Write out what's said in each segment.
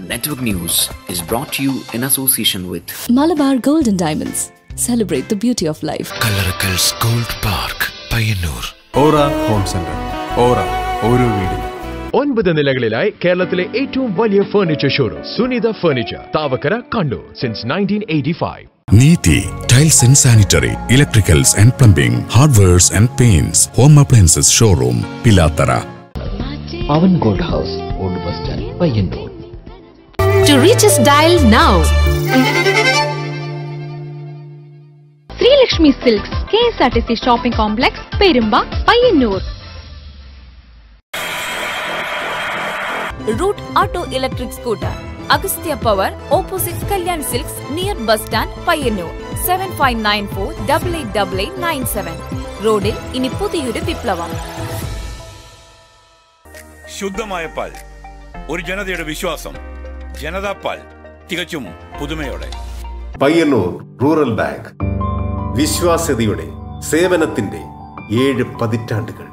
Network News is brought to you in association with Malabar Golden Diamonds. Celebrate the beauty of life. Kallarackals gold park Payyanur aura home centre aura ഓരോ വീടിനും ഒൻപത് നിലകളിലായി കേരളത്തിലെ ഏറ്റവും വലിയ furniture showroom Sunitha furniture Thavakkara Kannur since nineteen eighty five Neethi tiles and sanitary electricals and plumbing hardwares and paints home appliances showroom Pilathara Pavan gold house old bus stand Payyanur To reach us, dial now. Sreelakshmi silks K S R T C shopping complex Perumba Payyanur Root Auto Electric Scooter. Agastya Power, opposite Kalyan Silks, near bus stand, Payyanur seven five nine four double eight double eight nine seven റോഡിൽ ഇനി പുതിയൊരു വിപ്ലവം ശുദ്ധമായ പാൽ ഒരു ജനതയുടെ വിശ്വാസം ജനതാ പാൽ തികച്ചും പുതുമയോടെ പയ്യന്നൂർ റൂറൽ ബാങ്ക് വിശ്വാസ്യതയുടെ സേവനത്തിന്റെ ഏഴ് പതിറ്റാണ്ടുകൾ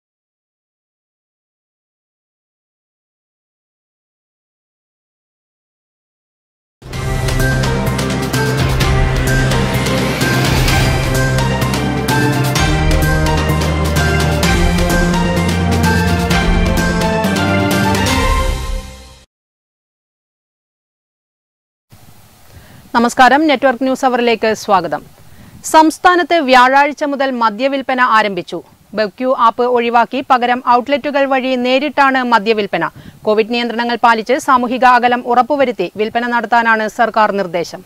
നമസ്കാരം നെറ്റ്വർക്ക് ന്യൂസ് അവറിലേക്ക് സ്വാഗതം സംസ്ഥാനത്ത് വ്യാഴാഴ്ച മുതൽ മദ്യവിൽപ്പന ആരംഭിച്ചു ബെക്യു ആപ്പ് ഒഴിവാക്കി പകരം ഔട്ട്ലെറ്റുകൾ വഴി നേരിട്ടാണ് മദ്യവിൽപ്പന കോവിഡ് നിയന്ത്രണങ്ങൾ പാലിച്ച് സാമൂഹിക അകലം ഉറപ്പുവരുത്തി വിൽപ്പന നടത്താനാണ് സർക്കാർ നിർദ്ദേശം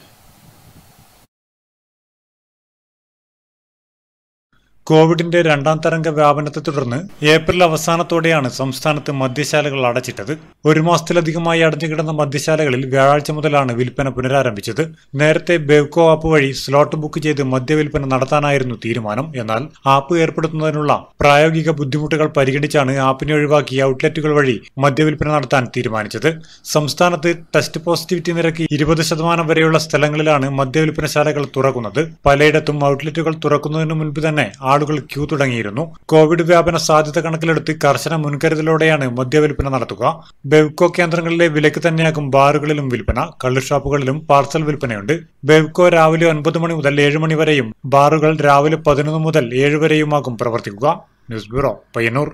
കോവിഡിന്റെ രണ്ടാം തരംഗ വ്യാപനത്തെ തുടർന്ന് ഏപ്രിൽ അവസാനത്തോടെയാണ് സംസ്ഥാനത്ത് മദ്യശാലകൾ അടച്ചിട്ടത് ഒരു മാസത്തിലധികമായി അടഞ്ഞുകിടന്ന മദ്യശാലകളിൽ വ്യാഴാഴ്ച മുതലാണ് വിൽപ്പന പുനരാരംഭിച്ചത് നേരത്തെ ബെവ്കോ ആപ്പ് വഴി സ്ലോട്ട് ബുക്ക് ചെയ്ത് മദ്യവിൽപ്പന നടത്താനായിരുന്നു തീരുമാനം എന്നാൽ ആപ്പ് ഏർപ്പെടുത്തുന്നതിനുള്ള പ്രായോഗിക ബുദ്ധിമുട്ടുകൾ പരിഗണിച്ചാണ് ആപ്പിനെ ഒഴിവാക്കി ഔട്ട്ലെറ്റുകൾ വഴി മദ്യവിൽപ്പന നടത്താൻ തീരുമാനിച്ചത് സംസ്ഥാനത്ത് ടെസ്റ്റ് പോസിറ്റിവിറ്റി നിരക്ക് ഇരുപത് ശതമാനം വരെയുള്ള സ്ഥലങ്ങളിലാണ് മദ്യവിൽപ്പനശാലകൾ തുറക്കുന്നത് പലയിടത്തും ഔട്ട്ലെറ്റുകൾ തുറക്കുന്നതിന് മുൻപ് തന്നെ ആളുകൾ ക്യൂ തുടങ്ങിയിരുന്നു കോവിഡ് വ്യാപന സാധ്യത കണക്കിലെടുത്ത് കർശന മുൻകരുതലോടെയാണ് മദ്യവിൽപ്പന നടത്തുക ബെവ്കോ കേന്ദ്രങ്ങളിലെ വിലക്ക് തന്നെയാകും ബാറുകളിലും വിൽപ്പന കള്ളുഷാപ്പുകളിലും പാർസൽ വിൽപ്പനയുണ്ട് ബെവ്കോ രാവിലെ ഒൻപത് മണി മുതൽ ഏഴ് മണി വരെയും ബാറുകൾ രാവിലെ പതിനൊന്ന് മുതൽ ഏഴ് വരെയുമാകും പ്രവർത്തിക്കുക news bureau Payyanur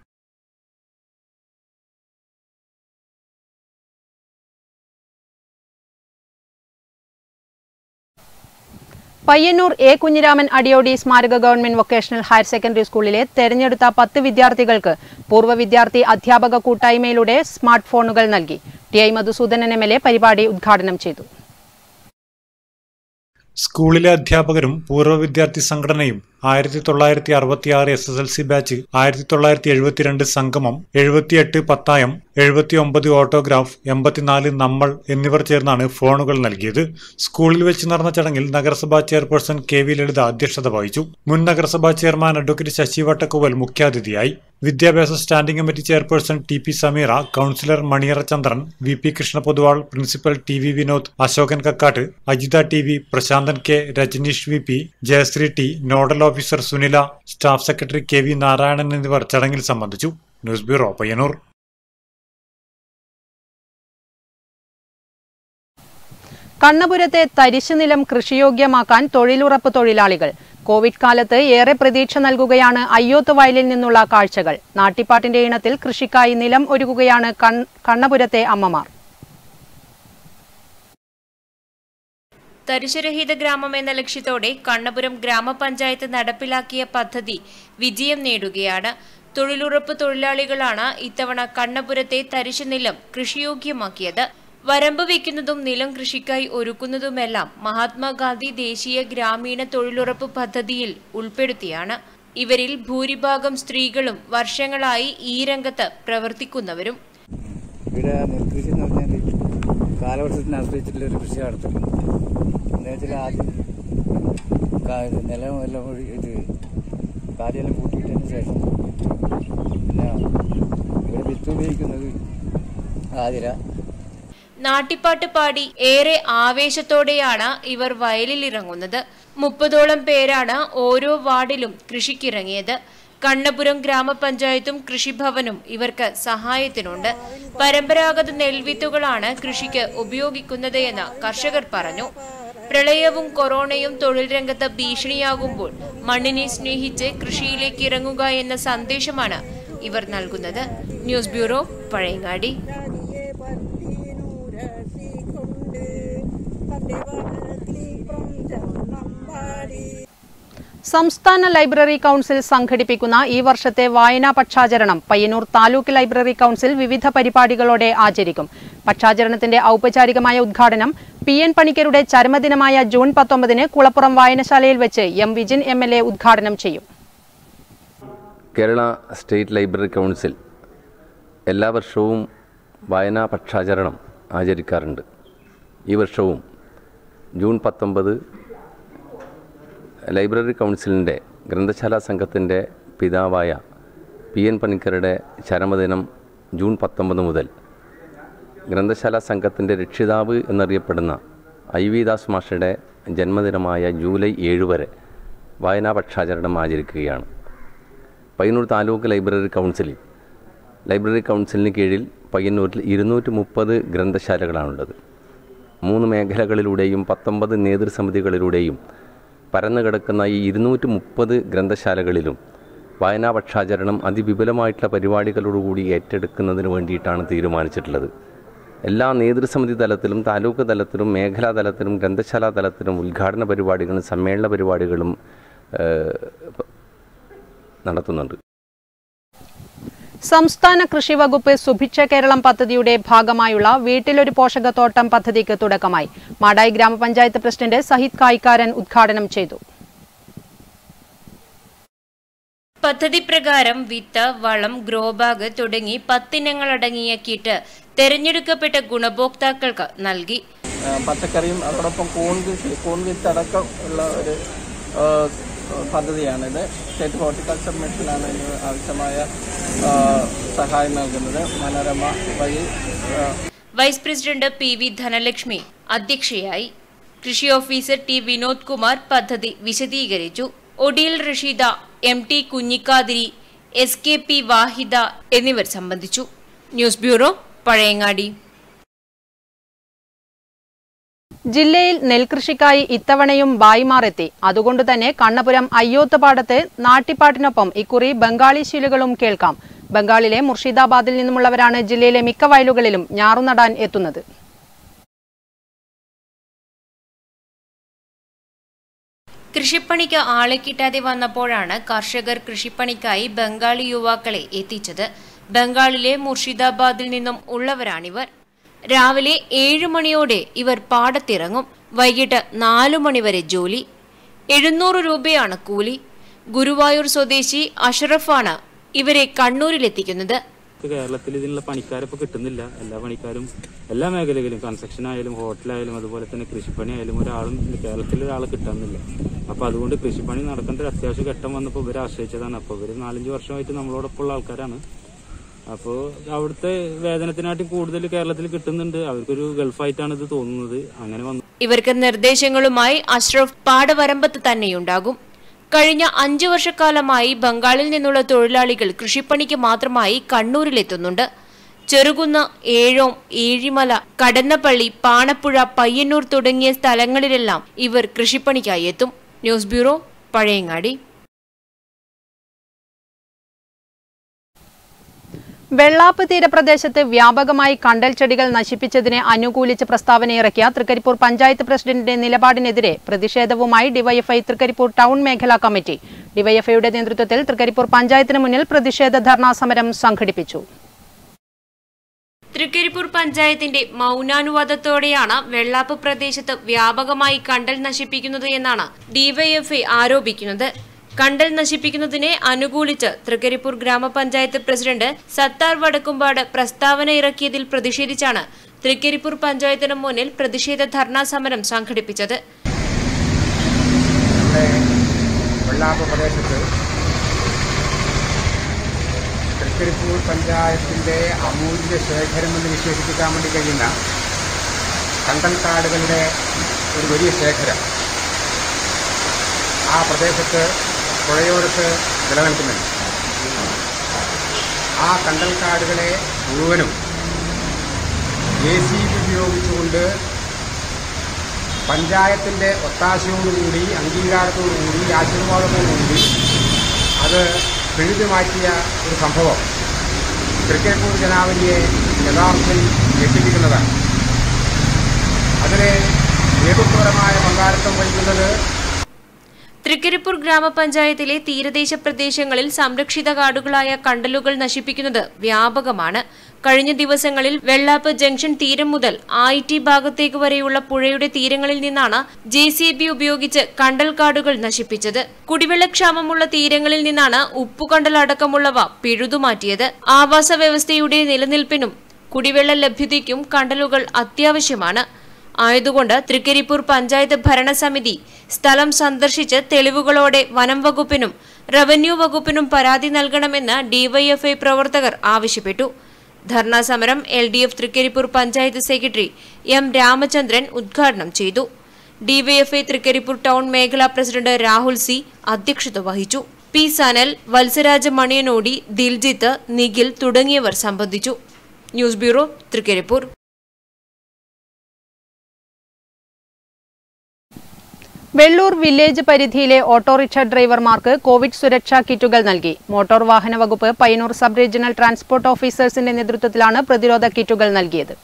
Payyanur A Kunhiraman Adiyodi സ്മാരക ഗവൺമെന്റ് വൊക്കേഷണൽ ഹയർ സെക്കൻഡറി സ്കൂളിലെ തെരഞ്ഞെടുത്ത പത്ത് വിദ്യാർത്ഥികൾക്ക് പൂർവ്വ വിദ്യാർത്ഥി അധ്യാപക കൂട്ടായ്മയിലൂടെ സ്മാർട്ട് ഫോണുകൾ നൽകി T I Madhusoodanan M L A പരിപാടി ഉദ്ഘാടനം ചെയ്തു സ്കൂളിലെ അധ്യാപകരും പൂർവ്വ വിദ്യാർത്ഥി സംഘടനയും ആയിരത്തി തൊള്ളായിരത്തി അറുപത്തി ആറ് S S L C batch ആയിരത്തി തൊള്ളായിരത്തി എഴുപത്തിരണ്ട് സംഗമം എഴുപത്തിയെട്ട് പത്തായം എഴുപത്തി ഒമ്പത് ഓട്ടോഗ്രാഫ് എൺപത്തിനാല് നമ്മൾ എന്നിവർ ചേർന്നാണ് ഫോണുകൾ നൽകിയത് സ്കൂളിൽ വെച്ച് നടന്ന ചടങ്ങിൽ നഗരസഭാ ചെയർപേഴ്സൺ കെ വി ലളിത അധ്യക്ഷത വഹിച്ചു മുൻ നഗരസഭാ ചെയർമാൻ അഡ്വക്കേറ്റ് ശശി വട്ടക്കുവൽ മുഖ്യാതിഥിയായി വിദ്യാഭ്യാസ standing committee chairperson T P Sameera councillor Maniyara Chandran V P Krishna Poduval principal T V Vinod Ashokan Kakkat Ajitha T V Prasanthan K Rajaneesh V P Jayasree T nodal officer Sunila staff secretary K V Narayanan എന്നിവർ ചടങ്ങിൽ സംബന്ധിച്ചു ന്യൂസ് ബ്യൂറോ പയ്യന്നൂർ കണ്ണപുരത്തെ തരിശുനിലം കൃഷിയോഗ്യമാക്കാൻ തൊഴിലുറപ്പ് തൊഴിലാളികൾ കോവിഡ് കാലത്ത് ഏറെ പ്രതീക്ഷ നൽകുകയാണ് അയ്യോത്ത് വയലിൽ നിന്നുള്ള കാഴ്ചകൾ നാട്ടിപ്പാട്ടിന്റെ ഇണത്തിൽ കൃഷിക്കായി നിലം ഒരുക്കുകയാണ് കണ്ണപുരത്തെ അമ്മമാർ തരിശുരഹിത ഗ്രാമം എന്ന ലക്ഷ്യത്തോടെ കണ്ണപുരം ഗ്രാമപഞ്ചായത്ത് നടപ്പിലാക്കിയ പദ്ധതി വിജയം നേടുകയാണ് തൊഴിലുറപ്പ് തൊഴിലാളികളാണ് ഇത്തവണ കണ്ണപുരത്തെ തരിശുനിലം കൃഷിയോഗ്യമാക്കിയത് വരമ്പ് വയ്ക്കുന്നതും നിലം കൃഷിക്കായി ഒരുക്കുന്നതുമെല്ലാം മഹാത്മാഗാന്ധി ദേശീയ ഗ്രാമീണ തൊഴിലുറപ്പ് പദ്ധതിയിൽ ഉൾപ്പെടുത്തിയാണ് ഇവരിൽ ഭൂരിഭാഗം സ്ത്രീകളും വർഷങ്ങളായി ഈ രംഗത്ത് പ്രവർത്തിക്കുന്നവരും ഇവിടെ നെൽകൃഷി എന്ന് പറഞ്ഞാൽ കാലവർഷത്തിനെ ആശ്രയിച്ചിട്ടുള്ള ഒരു കൃഷി നടത്തുന്നത് എന്ന് വെച്ചാൽ ആദ്യം നിലം എല്ലാം ഇത് കാലിയെല്ലാം കൂട്ടിയിട്ടതിന് ശേഷം പിന്നെ ഇവിടെ വിത്ത് ഉപയോഗിക്കുന്നത് ആതിര നാട്ടിപ്പാട്ട് പാടി ഏറെ ആവേശത്തോടെയാണ് ഇവർ വയലിൽ ഇറങ്ങുന്നത് മുപ്പതോളം പേരാണ് ഓരോ വാർഡിലും കൃഷിക്കിറങ്ങിയത് കണ്ണപുരം ഗ്രാമപഞ്ചായത്തും കൃഷിഭവനും ഇവർക്ക് സഹായത്തിനുണ്ട് പരമ്പരാഗത നെൽവിത്തുകളാണ് കൃഷിക്ക് ഉപയോഗിക്കുന്നത് എന്ന് കർഷകർ പറഞ്ഞു പ്രളയവും കൊറോണയും തൊഴിൽ രംഗത്ത് ഭീഷണിയാകുമ്പോൾ മണ്ണിനെ സ്നേഹിച്ച് കൃഷിയിലേക്ക് ഇറങ്ങുക എന്ന സന്ദേശമാണ് ഇവർ നൽകുന്നത് ന്യൂസ് ബ്യൂറോ പഴയങ്ങാടി സംസ്ഥാന ലൈബ്രറി കൗൺസിൽ സംഘടിപ്പിക്കുന്ന ഈ വർഷത്തെ വായനാ പക്ഷാചരണം പയ്യന്നൂർ താലൂക്ക് ലൈബ്രറി കൗൺസിൽ വിവിധ പരിപാടികളോടെ ആചരിക്കും പക്ഷാചരണത്തിന്റെ ഔപചാരികമായ ഉദ്ഘാടനം പി എൻ പണിക്കരുടെ ചരമദിനമായ ജൂൺ പത്തൊമ്പതിന് കുളപ്പുറം വായനശാലയിൽ വെച്ച് M Vijin M L A ഉദ്ഘാടനം ചെയ്യും കേരള സ്റ്റേറ്റ് ലൈബ്രറി കൗൺസിൽ എല്ലാ വർഷവും വായനാ പക്ഷാചരണം ആചരിക്കാറുണ്ട് ഈ വർഷവും ജൂൺ പത്തൊമ്പത് ലൈബ്രറി കൗൺസിലിൻ്റെ ഗ്രന്ഥശാല സംഘത്തിൻ്റെ പിതാവായ പി എൻ പണിക്കരുടെ ചരമദിനം ജൂൺ പത്തൊമ്പത് മുതൽ ഗ്രന്ഥശാല സംഘത്തിൻ്റെ രക്ഷിതാവ് എന്നറിയപ്പെടുന്ന ഐ വി ദാസ് മാഷയുടെ ജന്മദിനമായ ജൂലൈ ഏഴ് വരെ വായനാ പക്ഷാചരണം ആചരിക്കുകയാണ് പയ്യന്നൂർ താലൂക്ക് ലൈബ്രറി കൗൺസിലിൽ ലൈബ്രറി കൗൺസിലിന് കീഴിൽ പയ്യന്നൂരിൽ ഇരുന്നൂറ്റി മുപ്പത് ഗ്രന്ഥശാലകളാണുള്ളത് മൂന്ന് മേഖലകളിലൂടെയും പത്തൊമ്പത് നേതൃസമിതികളിലൂടെയും പരന്നു കിടക്കുന്ന ഈ ഇരുന്നൂറ്റി മുപ്പത് ഗ്രന്ഥശാലകളിലും വായനാ പക്ഷാചരണം അതിവിപുലമായിട്ടുള്ള പരിപാടികളോടുകൂടി ഏറ്റെടുക്കുന്നതിന് വേണ്ടിയിട്ടാണ് തീരുമാനിച്ചിട്ടുള്ളത് എല്ലാ നേതൃസമിതി തലത്തിലും താലൂക്ക് തലത്തിലും മേഖലാ തലത്തിലും ഗ്രന്ഥശാല തലത്തിലും ഉദ്ഘാടന പരിപാടികളും സമ്മേളന പരിപാടികളും നടത്തുന്നുണ്ട് സംസ്ഥാന കൃഷി വകുപ്പ് സുഭിക്ഷ കേരളം പദ്ധതിയുടെ ഭാഗമായുള്ള വീട്ടിലൊരു പോഷകത്തോട്ടം പദ്ധതിക്ക് തുടക്കമായി മാടായി ഗ്രാമപഞ്ചായത്ത് പ്രസിഡന്റ് സഹിത് കായിക്കാരൻ ഉദ്ഘാടനം ചെയ്തു പദ്ധതി പ്രകാരം വിത്ത് വളം ഗ്രോ ബാഗ് തുടങ്ങി പത്തിനങ്ങളടങ്ങിയ കിറ്റ് തെരഞ്ഞെടുക്കപ്പെട്ട ഗുണഭോക്താക്കൾക്ക് നൽകി പച്ചക്കറിയും അതോടൊപ്പം കൂൺ കൃഷി കൂൺ വിത്ത് അടക്കം ഉള്ള ഒരു ആ, പദ്ധതിയാണിത് സ്റ്റേറ്റ് ഹോർട്ടിക്കൾച്ചർ മിഷനാണ് ഇതിന് ആവശ്യമായ ആ, സഹായം നൽകുന്നത് മനോരമ വഴി ആ, vice president P V Dhanalakshmi അധ്യക്ഷയായി കൃഷി ഓഫീസർ ടി വിനോദ് കുമാർ പദ്ധതി വിശദീകരിച്ചു ഒടിയിൽ Rasheeda M T Kunhikathiri S K P Vahida എന്നിവർ സംബന്ധിച്ചു ന്യൂസ് ബ്യൂറോ പഴയങ്ങാടി ജില്ലയിൽ നെൽകൃഷിക്കായി ഇത്തവണയും ബായിമാർ എത്തി അതുകൊണ്ട് തന്നെ കണ്ണപുരം അയ്യോത്ത് പാടത്ത് നാട്ടിപ്പാട്ടിനൊപ്പം ഇക്കുറി ബംഗാളി ശീലുകളും കേൾക്കാം ബംഗാളിലെ മുർഷിദാബാദിൽ നിന്നുമുള്ളവരാണ് ജില്ലയിലെ മിക്ക വയലുകളിലും ഞാറുനടാൻ എത്തുന്നത് കൃഷിപ്പണിക്ക് ആളെ കിട്ടാതെ വന്നപ്പോഴാണ് കർഷകർ കൃഷിപ്പണിക്കായി ബംഗാളി യുവാക്കളെ എത്തിച്ചത് ബംഗാളിലെ മുർഷിദാബാദിൽ നിന്നും ഉള്ളവരാണിവർ രാവിലെ ഏഴു മണിയോടെ ഇവർ പാടത്തിറങ്ങും വൈകിട്ട് നാലു മണിവരെ ജോലി എഴുന്നൂറ് രൂപയാണ് കൂലി ഗുരുവായൂർ സ്വദേശി അഷറഫാണ് ഇവരെ കണ്ണൂരിലെത്തിക്കുന്നത് കേരളത്തിൽ ഇതിനുള്ള പണിക്കാരെ ഇപ്പൊ കിട്ടുന്നില്ല എല്ലാ പണിക്കാരും എല്ലാ മേഖലകളിലും കൺസ്ട്രക്ഷൻ ആയാലും ഹോട്ടലായാലും അതുപോലെ തന്നെ കൃഷിപ്പണി ആയാലും ഒരാളും കേരളത്തിൽ ഒരാളെ കിട്ടുന്നില്ല അപ്പൊ അതുകൊണ്ട് കൃഷിപ്പണി നടക്കേണ്ട ഒരു അത്യാവശ്യ ഘട്ടം വന്നപ്പോൾ ഇവരെ ആശ്രയിച്ചതാണ് അപ്പൊ ഇവര് നാലഞ്ച് വർഷമായിട്ട് നമ്മളോടൊപ്പം ഉള്ള ആൾക്കാരാണ് അപ്പോൾ അവിടുത്തെ വേതനത്തിനായിട്ട് കൂടുതൽ കേരളത്തിൽ കിട്ടുന്നുണ്ട് അവർക്കൊരു ഗൾഫായിട്ടാണ് ഇത് തോന്നുന്നത് അങ്ങനെ വന്നു ഇവർക്ക് നിർദ്ദേശങ്ങളുമായി അഷ്റഫ് പാടവരമ്പത്ത് തന്നെയുണ്ടാകും കഴിഞ്ഞ അഞ്ചു വർഷക്കാലമായി ബംഗാളിൽ നിന്നുള്ള തൊഴിലാളികൾ കൃഷിപ്പണിക്ക് മാത്രമായി കണ്ണൂരിലെത്തുന്നുണ്ട് ചെറുകുന്ന ഏഴോം ഏഴിമല കടന്നപ്പള്ളി പാണപ്പുഴ പയ്യന്നൂർ തുടങ്ങിയ സ്ഥലങ്ങളിലെല്ലാം ഇവർ കൃഷിപ്പണിക്കായി എത്തും ന്യൂസ് ബ്യൂറോ പഴയങ്ങാടി വെള്ളാപ്പ് തീരപ്രദേശത്ത് വ്യാപകമായി കണ്ടൽ ചെടികൾ നശിപ്പിച്ചതിനെ അനുകൂലിച്ച് പ്രസ്താവന ഇറക്കിയ തൃക്കരിപ്പൂർ പഞ്ചായത്ത് പ്രസിഡന്റിന്റെ നിലപാടിനെതിരെ പ്രതിഷേധവുമായി ഡിവൈഎഫ്ഐ തൃക്കരിപ്പൂർ ടൗൺ മേഖലാ കമ്മിറ്റി ഡിവൈഎഫ്ഐയുടെ നേതൃത്വത്തിൽ തൃക്കരിപ്പൂർ പഞ്ചായത്തിന് മുന്നിൽ പ്രതിഷേധ ധർണാ സമരം സംഘടിപ്പിച്ചു തൃക്കരിപ്പൂർ പഞ്ചായത്തിന്റെ മൗനാനുവാദത്തോടെയാണ് വെള്ളാപ്പ് പ്രദേശത്ത് വ്യാപകമായി കണ്ടൽ നശിപ്പിക്കുന്നത് എന്നാണ് ഡിവൈഎഫ്ഐ ആരോപിക്കുന്നത് കണ്ടൽ നശിപ്പിക്കുന്നതിനെ അനുകൂലിച്ച് തൃക്കരിപ്പൂർ ഗ്രാമപഞ്ചായത്ത് പ്രസിഡന്റ് സത്താർ വടക്കുംപാട് പ്രസ്താവന ഇറക്കിയതിൽ പ്രതിഷേധിച്ചാണ് തൃക്കരിപ്പൂർ പഞ്ചായത്തിന് മുന്നിൽ പ്രതിഷേധ ധർണാ സമരം സംഘടിപ്പിച്ചത് നമ്മുടെ വെള്ളാപ്പ് പ്രദേശത്ത് തൃക്കരിപ്പൂർ പഞ്ചായത്തിൻ്റെ അമൂല്യ ശേഖരമെന്ന് വിശേഷിപ്പിക്കാൻ വേണ്ടി കഴിയുന്ന കണ്ടൽക്കാടുകളുടെ ഒരു വലിയ ശേഖരം ആ പ്രദേശത്ത് പുഴയോരത്ത് നിലനിൽക്കുന്നുണ്ട് ആ കണ്ടൽക്കാടുകളെ മുഴുവനും ജെ സി ബി ഉപയോഗിച്ചുകൊണ്ട് പഞ്ചായത്തിൻ്റെ ഒത്താശയോടുകൂടി അംഗീകാരത്തോടുകൂടി ആശീർവാദത്തോടുകൂടി അത് പിഴുതു മാറ്റിയ ഒരു സംഭവം തൃക്കരിപ്പൂർ ജനാവലിയെ യഥാർത്ഥത്തിൽ ഞെട്ടിപ്പിക്കുന്നതാണ് അതിന് നേതൃത്വപരമായ പങ്കാളിത്തം വഹിക്കുന്നത് തൃക്കരിപ്പൂർ ഗ്രാമപഞ്ചായത്തിലെ തീരദേശ പ്രദേശങ്ങളിൽ സംരക്ഷിത കാടുകളായ കണ്ടലുകൾ നശിപ്പിക്കുന്നത് വ്യാപകമാണ് കഴിഞ്ഞ ദിവസങ്ങളിൽ വെള്ളാപ്പ് ജംഗ്ഷൻ തീരം മുതൽ ആയിറ്റി ഭാഗത്തേക്ക് വരെയുള്ള പുഴയുടെ തീരങ്ങളിൽ നിന്നാണ് ജെ സി ബി ഉപയോഗിച്ച് കണ്ടൽ കാടുകൾ നശിപ്പിച്ചത് കുടിവെള്ളക്ഷാമമുള്ള തീരങ്ങളിൽ നിന്നാണ് ഉപ്പുകണ്ടൽ അടക്കമുള്ളവ പിഴുതുമാറ്റിയത് ആവാസ വ്യവസ്ഥയുടെ നിലനിൽപ്പിനും കുടിവെള്ള ലഭ്യതയ്ക്കും കണ്ടലുകൾ അത്യാവശ്യമാണ് ആയതുകൊണ്ട് തൃക്കരിപ്പൂർ പഞ്ചായത്ത് ഭരണസമിതി സ്ഥലം സന്ദർശിച്ച് തെളിവുകളോടെ വനം വകുപ്പിനും റവന്യൂ വകുപ്പിനും പരാതി നൽകണമെന്ന് ഡിവൈഎഫ്ഐ പ്രവർത്തകർ ആവശ്യപ്പെട്ടു ധർണാ സമരം L D F Trikaripur panchayat secretary M Ramachandran ഉദ്ഘാടനം ചെയ്തു ഡിവൈഎഫ്ഐ തൃക്കരിപ്പൂർ ടൗൺ മേഖലാ പ്രസിഡന്റ് രാഹുൽ സി അധ്യക്ഷത വഹിച്ചു പി സനൽ വത്സരാജ മണിയനോടി ദിൽജിത്ത് നിഖിൽ തുടങ്ങിയവർ സംബന്ധിച്ചു news bureau Trikaripur Vellur village പരിധിയിലെ ഓട്ടോറിക്ഷ ഡ്രൈവർമാർക്ക് കോവിഡ് സുരക്ഷാ കിറ്റുകൾ നൽകി മോട്ടോർ വാഹന വകുപ്പ് പയ്യന്നൂർ സബ് റീജിയണൽ ട്രാൻസ്പോർട്ട് ഓഫീസേഴ്സിന്റെ നേതൃത്വത്തിലാണ് പ്രതിരോധ കിറ്റുകൾ നൽകിയത്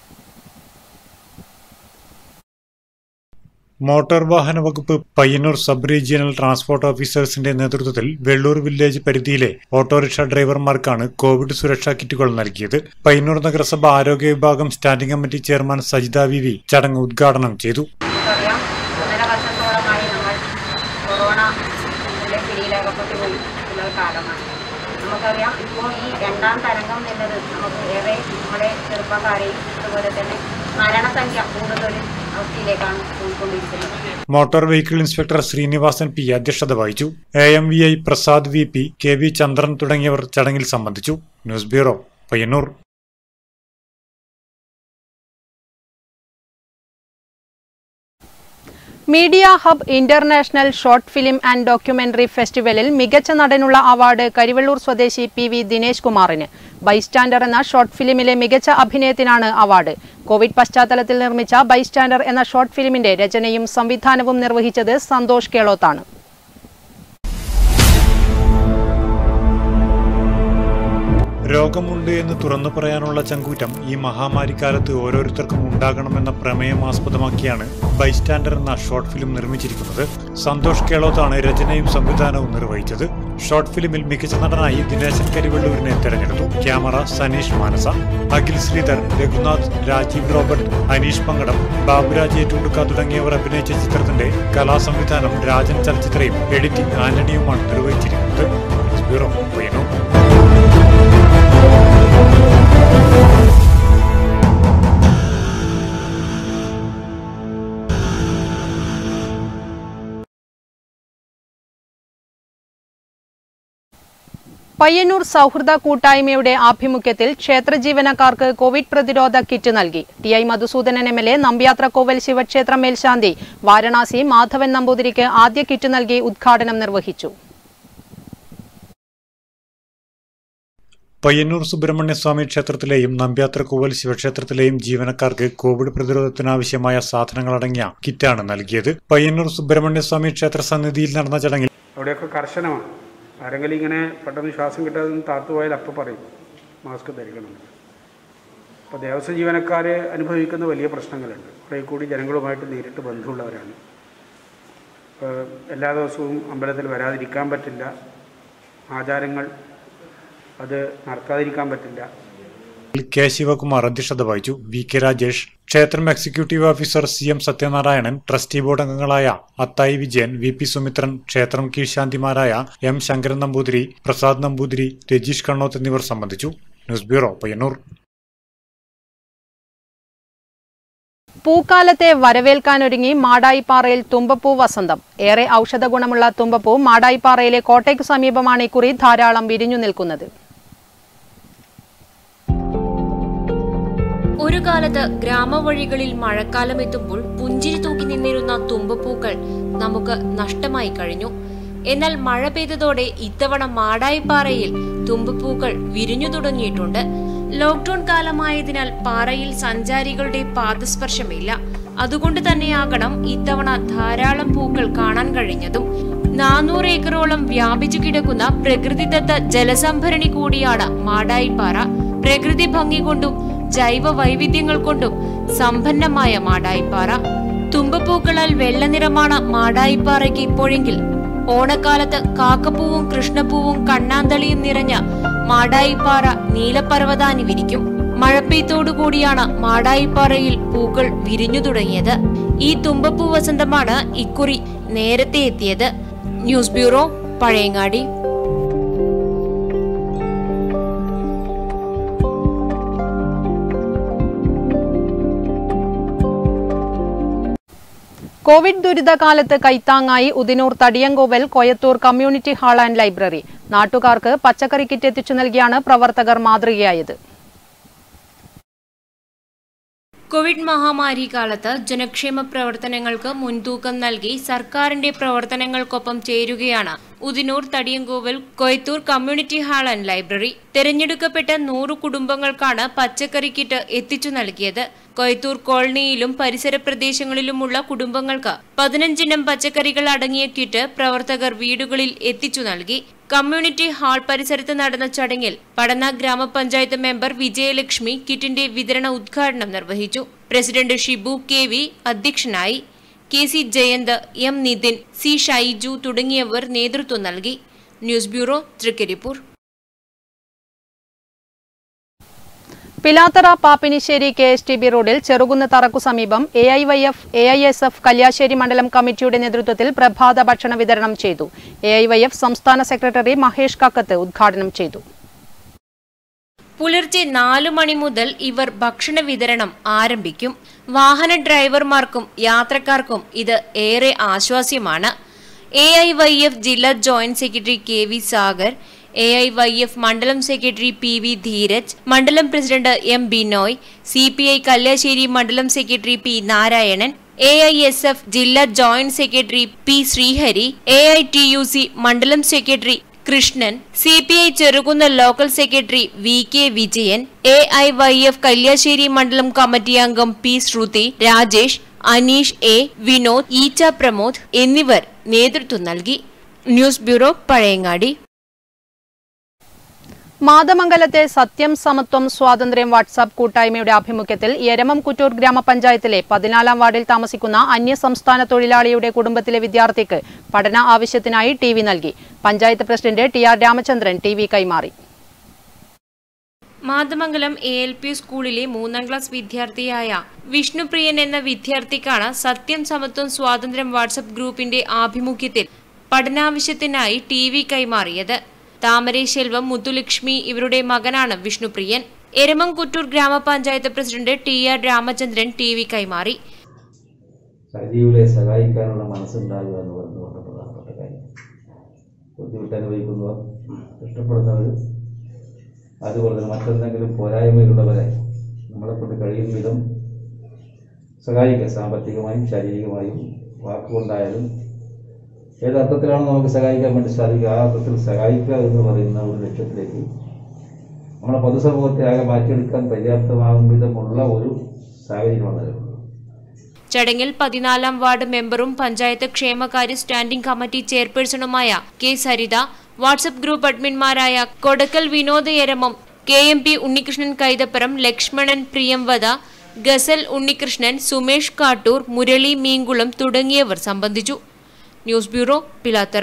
മോട്ടോർ വാഹന വകുപ്പ് പയ്യന്നൂർ സബ് റീജിയണൽ ട്രാൻസ്പോർട്ട് ഓഫീസേഴ്സിന്റെ നേതൃത്വത്തിൽ വെള്ളൂർ വില്ലേജ് പരിധിയിലെ ഓട്ടോറിക്ഷ ഡ്രൈവർമാർക്കാണ് കോവിഡ് സുരക്ഷാ കിറ്റുകൾ നൽകിയത് പയ്യന്നൂർ നഗരസഭ ആരോഗ്യ വിഭാഗം standing committee chairman Sajitha V V ചടങ്ങ് ഉദ്ഘാടനം ചെയ്തു നമുക്കറിയാം ഒന്നര വർഷത്തോളമായി നമ്മൾ കൊറോണ പിടിയിലകപ്പെട്ടു പോയി ഉള്ള കാലമാണ് നമുക്കറിയാം ഇപ്പോൾ ഈ രണ്ടാം തരംഗം എന്നത് നമുക്ക് ഏറെ നമ്മുടെ ചെറുപ്പക്കാരെയും അതുപോലെ തന്നെ മരണസംഖ്യ കൂടുതൽ അവസ്ഥയിലേക്കാണ് പോയിക്കൊണ്ടിരിക്കുന്നത് motor vehicle inspector Srinivasan P അധ്യക്ഷത വഹിച്ചു A M V I Prasad V P K V Chandran തുടങ്ങിയവർ ചടങ്ങിൽ സംബന്ധിച്ചു news bureau Payyanur media hub international short film and documentary ഫെസ്റ്റിവലിൽ മികച്ച നടനുള്ള അവാർഡ് കരിവള്ളൂർ സ്വദേശി പി വി ദിനേശ് കുമാറിന് ബൈസ്റ്റാൻഡർ എന്ന ഷോർട്ട് ഫിലിമിലെ മികച്ച അഭിനയത്തിനാണ് അവാർഡ് കോവിഡ് പശ്ചാത്തലത്തിൽ നിർമ്മിച്ച ബൈസ്റ്റാൻഡർ എന്ന ഷോർട്ട് ഫിലിമിന്റെ രചനയും സംവിധാനവും നിർവഹിച്ചത് സന്തോഷ് കേളോത്താണ് രോഗമുണ്ട് എന്ന് തുറന്നു പറയാനുള്ള ചങ്കൂറ്റം ഈ മഹാമാരിക്കാലത്ത് ഓരോരുത്തർക്കും ഉണ്ടാകണമെന്ന പ്രമേയം ആസ്പദമാക്കിയാണ് ബൈസ്റ്റാൻഡർ എന്ന ഷോർട്ട് ഫിലിം നിർമ്മിച്ചിരിക്കുന്നത് സന്തോഷ് കേളോത്താണ് രചനയും സംവിധാനവും നിർവഹിച്ചത് ഷോർട്ട് ഫിലിമിൽ മികച്ച നടനായി ദിനേശൻ കരിവള്ളൂരിനെ തെരഞ്ഞെടുത്തു ക്യാമറ സനീഷ് മാനസ അഖിൽ ശ്രീധർ രഘുനാഥ് രാജീവ് റോബർട്ട് അനീഷ് പങ്കടം ബാബുരാജ് ഏറ്റുകൊടുക്ക തുടങ്ങിയവർ അഭിനയിച്ച ചിത്രത്തിന്റെ കലാസംവിധാനം രാജൻ ചലച്ചിത്രയും എഡിറ്റിംഗ് ആന്റണിയുമാണ് നിർവഹിച്ചിരിക്കുന്നത് ന്യൂസ് ബ്യൂറോ പയ്യന്നൂർ പയ്യന്നൂർ സൗഹൃദ കൂട്ടായ്മയുടെ ആഭിമുഖ്യത്തിൽ ക്ഷേത്ര ജീവനക്കാർക്ക് കോവിഡ് പ്രതിരോധ കിറ്റ് നൽകി T I Madhusoodanan M L A Nambyathrakovval ശിവക്ഷേത്ര മേൽശാന്തി വാരണാസി മാധവൻ നമ്പൂതിരിക്ക് ആദ്യ കിറ്റ് നൽകി ഉദ്ഘാടനം നിർവഹിച്ചു പയ്യന്നൂർ സുബ്രഹ്മണ്യ സ്വാമി ക്ഷേത്രത്തിലെയും നമ്പ്യാത്രക്കോവൽ ശിവക്ഷേത്രത്തിലെയും ജീവനക്കാർക്ക് കോവിഡ് പ്രതിരോധത്തിനാവശ്യമായ സാധനങ്ങളടങ്ങിയ കിറ്റാണ് നൽകിയത് പയ്യന്നൂർ സുബ്രഹ്മണ്യ സ്വാമി ക്ഷേത്ര സന്നിധിയിൽ നടന്ന ചടങ്ങിൽ അവിടെയൊക്കെ കർശനമാണ് ആരെങ്കിലും ഇങ്ങനെ പെട്ടെന്ന് ശ്വാസം കിട്ടാതെ നിന്ന് താത്തുപോയാൽ അപ്പം പറയും മാസ്ക് ധരിക്കണം അപ്പോൾ ദേവസ്വം ജീവനക്കാർ അനുഭവിക്കുന്ന വലിയ പ്രശ്നങ്ങളുണ്ട് കുറേ കൂടി ജനങ്ങളുമായിട്ട് നേരിട്ട് ബന്ധമുള്ളവരാണ് ഇപ്പോൾ എല്ലാ ദിവസവും അമ്പലത്തിൽ വരാതിരിക്കാൻ പറ്റില്ല ആചാരങ്ങൾ അത് നടത്താതിരിക്കാൻ പറ്റില്ല കെ ശിവകുമാർ അധ്യക്ഷത വഹിച്ചു വി കെ രാജേഷ് ക്ഷേത്രം executive officer C M Sathyanarayanan trustee board അംഗങ്ങളായ അത്തായി വിജയൻ വി പി സുമിത്രൻ ക്ഷേത്രം കീഴ്ശാന്തിമാരായ എം ശങ്കരൻ നമ്പൂതിരി പ്രസാദ് നമ്പൂതിരി രജീഷ് കണ്ണോത്ത് എന്നിവർ സംബന്ധിച്ചു ന്യൂസ് ബ്യൂറോ പയ്യന്നൂർ പൂക്കാലത്തെ വരവേൽക്കാനൊരുങ്ങി മാടായിപ്പാറയിൽ തുമ്പപ്പൂ വസന്തം ഏറെ ഔഷധ ഗുണമുള്ള തുമ്പപ്പൂ മാടായിപ്പാറയിലെ കോട്ടയ്ക്ക് സമീപമാണ് ഇക്കുറി ധാരാളം വിരിഞ്ഞു നിൽക്കുന്നത് ഒരു കാലത്ത് ഗ്രാമവഴികളിൽ മഴക്കാലം എത്തുമ്പോൾ പുഞ്ചിരി തൂക്കി നിന്നിരുന്ന തുമ്പപ്പൂക്കൾ നമുക്ക് നഷ്ടമായി കഴിഞ്ഞു എന്നാൽ മഴ പെയ്തതോടെ ഇത്തവണ മാടായിപ്പാറയിൽ തുമ്പപ്പൂക്കൾ വിരിഞ്ഞു തുടങ്ങിയിട്ടുണ്ട് ലോക്ക്ഡൌൺ കാലമായതിനാൽ പാറയിൽ സഞ്ചാരികളുടെ പാദസ്പർശമില്ല അതുകൊണ്ട് തന്നെയാകണം ഇത്തവണ ധാരാളം പൂക്കൾ കാണാൻ കഴിഞ്ഞതും നാനൂറ് ഏക്കറോളം വ്യാപിച്ചു കിടക്കുന്ന പ്രകൃതിദത്ത ജലസംഭരണി കൂടിയാണ് മാടായിപ്പാറ പ്രകൃതി ഭംഗി കൊണ്ടും ജൈവ വൈവിധ്യങ്ങൾ കൊണ്ടും സമ്പന്നമായ മാടായിപ്പാറ തുമ്പപ്പൂക്കളാൽ വെള്ള നിറമാണ് മാടായിപ്പാറയ്ക്ക് ഇപ്പോഴെങ്കിൽ ഓണക്കാലത്ത് കാക്കപ്പൂവും കൃഷ്ണപ്പൂവും കണ്ണാന്തളിയും നിറഞ്ഞ മാടായിപ്പാറ നീലപ്പർവതാനി വിരിക്കും മഴപ്പെയ്ത്തോടുകൂടിയാണ് മാടായിപ്പാറയിൽ പൂക്കൾ വിരിഞ്ഞു തുടങ്ങിയത് ഈ തുമ്പപ്പൂ വസന്തമാണ് ഇക്കുറി നേരത്തെ എത്തിയത് ന്യൂസ് ബ്യൂറോ പഴയങ്ങാടി കോവിഡ് ദുരിതകാലത്ത് കൈത്താങ്ങായി Udinur Thadiyankovval Koyathur community hall and library നാട്ടുകാർക്ക് പച്ചക്കറി കിറ്റ് എത്തിച്ചു നൽകിയാണ് പ്രവർത്തകർ മാതൃകയായത് കോവിഡ് മഹാമാരി കാലത്ത് ജനക്ഷേമ പ്രവർത്തനങ്ങൾക്ക് മുൻതൂക്കം നൽകി സർക്കാരിന്റെ പ്രവർത്തനങ്ങൾക്കൊപ്പം ചേരുകയാണ് Udinur Thadiyankovval Koyathur community hall and library തെരഞ്ഞെടുക്കപ്പെട്ട നൂറ് കുടുംബങ്ങൾക്കാണ് പച്ചക്കറി കിറ്റ് എത്തിച്ചു നൽകിയത് കൊയത്തൂർ കോളനിയിലും പരിസര പ്രദേശങ്ങളിലുമുള്ള കുടുംബങ്ങൾക്ക് പതിനഞ്ചിനം പച്ചക്കറികൾ അടങ്ങിയ കിറ്റ് പ്രവർത്തകർ വീടുകളിൽ എത്തിച്ചു നൽകി കമ്മ്യൂണിറ്റി ഹാൾ പരിസരത്ത് നടന്ന ചടങ്ങിൽ പടന്ന ഗ്രാമപഞ്ചായത്ത് മെമ്പർ വിജയലക്ഷ്മി കിറ്റിന്റെ വിതരണ ഉദ്ഘാടനം നിർവഹിച്ചു പ്രസിഡന്റ് ഷിബു കെ വി അധ്യക്ഷനായി K C Jayanth M Nithin C Shaiju തുടങ്ങിയവർ നേതൃത്വം നൽകി news bureau Trikaripur Pilathara Pappinisseri K S T B റോഡിൽ ചെറുകുന്ന് തറക്കു സമീപം A I Y F A I S F Kalliasseri മണ്ഡലം കമ്മിറ്റിയുടെ നേതൃത്വത്തിൽ പ്രഭാത ഭക്ഷണ വിതരണം ചെയ്തു എ ഐ വൈ എഫ് സംസ്ഥാന സെക്രട്ടറി മഹേഷ് കക്കത്ത് ഉദ്ഘാടനം ചെയ്തു പുലർച്ചെ നാലു മണി മുതൽ ഇവർ ഭക്ഷണ വിതരണം ആരംഭിക്കും വാഹന ഡ്രൈവർമാർക്കും യാത്രക്കാർക്കും ഇത് ഏറെ ആശ്വാസ്യമാണ് എ ഐ വൈ എഫ് ജില്ലാ joint secretary K V Sagar A I Y F മണ്ഡലം സെക്രട്ടറി പി വി ധീരജ് മണ്ഡലം president M Binoy C P I Kalliasseri മണ്ഡലം secretary P Narayanan A I S F ജില്ലാ joint secretary P Sreehari A I T U C മണ്ഡലം secretary Krishnan C P I Cherukunnu local secretary V K Vijayan A I Y F Kalliasseri മണ്ഡലം committee അംഗം P Sruthi Rajesh Aneesh A Vinod ഈച്ച പ്രമോദ് എന്നിവർ നേതൃത്വം നൽകി news bureau Pazhayangadi മാതമംഗലത്തെ സത്യം സമത്വം സ്വാതന്ത്ര്യം വാട്സാപ്പ് കൂട്ടായ്മയുടെ ആഭിമുഖ്യത്തിൽ എരമം കുറ്റൂർ ഗ്രാമപഞ്ചായത്തിലെ പതിനാലാം വാർഡിൽ താമസിക്കുന്ന അന്യസംസ്ഥാന തൊഴിലാളിയുടെ കുടുംബത്തിലെ വിദ്യാർത്ഥിക്ക് പഠന ആവശ്യത്തിനായി ടി വി നൽകി panchayat president T R Ramachandran T V കൈമാറി മാതമംഗലം എ എൽ പി സ്കൂളിലെ മൂന്നാം ക്ലാസ് വിദ്യാർത്ഥിയായ വിഷ്ണുപ്രിയൻ എന്ന വിദ്യാർത്ഥിക്കാണ് സത്യം സമത്വം സ്വാതന്ത്ര്യം വാട്സപ്പ് ഗ്രൂപ്പിന്റെ ആഭിമുഖ്യത്തിൽ പഠനാവശ്യത്തിനായി ടി വി കൈമാറിയത് താമരേ ശെൽവം മുത്തുലക്ഷ്മി ഇവരുടെ മകനാണ് വിഷ്ണുപ്രിയൻ എരമംകുറ്റൂർ ഗ്രാമപഞ്ചായത്ത് president T R Ramachandran T V കൈമാറി സജീവികളെ സഹായിക്കാനുള്ള മനസ്സുണ്ടാകുക എന്ന് പറയുന്നത് വളരെ പ്രധാനപ്പെട്ട കാര്യം ബുദ്ധിമുട്ട് അനുഭവിക്കുന്നവർ ഇഷ്ടപ്പെടുന്നവർ അതുപോലെ തന്നെ മറ്റെന്തെങ്കിലും പോരായ്മയുള്ളവരെ നമ്മളെ കൊണ്ട് കഴിയും വിധം സഹായിക്കുക സാമ്പത്തികമായും ശാരീരികമായും വാക്കുകൊണ്ടായാലും ഏതർത്ഥത്തിലാണ് നമുക്ക് സഹായിക്കാൻ വേണ്ടി സാധിക്കുക ആ അർത്ഥത്തിൽ സഹായിക്കുക എന്ന് പറയുന്ന ഒരു ലക്ഷ്യത്തിലേക്ക് നമ്മളെ പൊതുസമൂഹത്തെ ആകെ മാറ്റിയെടുക്കാൻ പര്യാപ്തമാകും വിധമുള്ള ഒരു സാഹചര്യമാണ് നിലവിലുള്ളത് ചടങ്ങിൽ പതിനാലാം വാർഡ് മെമ്പറും പഞ്ചായത്ത് ക്ഷേമകാര്യ സ്റ്റാൻഡിംഗ് കമ്മിറ്റി ചെയർപേഴ്സണുമായ കെ സരിത വാട്സപ്പ് ഗ്രൂപ്പ് അഡ്മിന്മാരായ Kodakkal Vinod Eramam K M P Unnikrishnan Kaithapuram Lakshmanan Priyamvada Ghazal Unnikrishnan Sumesh Kattoor Murali Meenkulam തുടങ്ങിയവർ സംബന്ധിച്ചു ന്യൂസ് ബ്യൂറോ പിലാത്തറ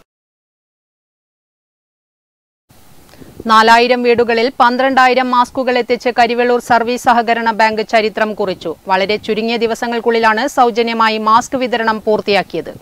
നാലായിരം വീടുകളിൽ പന്ത്രണ്ടായിരം മാസ്കുകൾ എത്തിച്ച് കരിവെള്ളൂർ സർവീസ് സഹകരണ ബാങ്ക് ചരിത്രം കുറിച്ചു വളരെ ചുരുങ്ങിയ ദിവസങ്ങൾക്കുള്ളിലാണ് സൗജന്യമായി മാസ്ക് വിതരണം പൂർത്തിയാക്കിയത്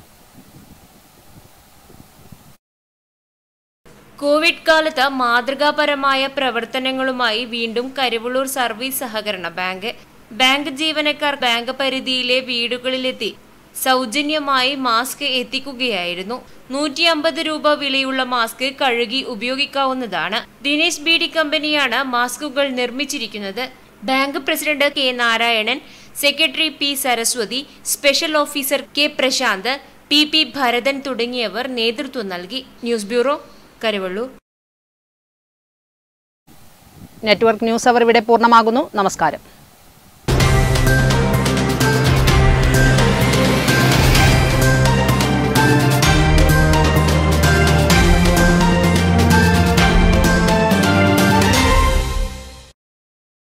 കോവിഡ് കാലത്ത് മാതൃകാപരമായ പ്രവർത്തനങ്ങളുമായി വീണ്ടും കരിവള്ളൂർ സർവീസ് സഹകരണ ബാങ്ക് ബാങ്ക് ജീവനക്കാർ ബാങ്ക് പരിധിയിലെ വീടുകളിലെത്തി സൗജന്യമായി മാസ്ക് എത്തിക്കുകയായിരുന്നു നൂറ്റി അമ്പത് രൂപ വിലയുള്ള മാസ്ക് കഴുകി ഉപയോഗിക്കാവുന്നതാണ് ദിനേശ് ബി ഡി കമ്പനിയാണ് മാസ്കുകൾ നിർമ്മിച്ചിരിക്കുന്നത് bank president K Narayanan secretary P Saraswathi special officer K Prashanth P P Bharathan തുടങ്ങിയവർ നേതൃത്വം നൽകി news bureau Karuvallur network news അവർ ഇവിടെ പൂർണ്ണമാകുന്നു നമസ്കാരം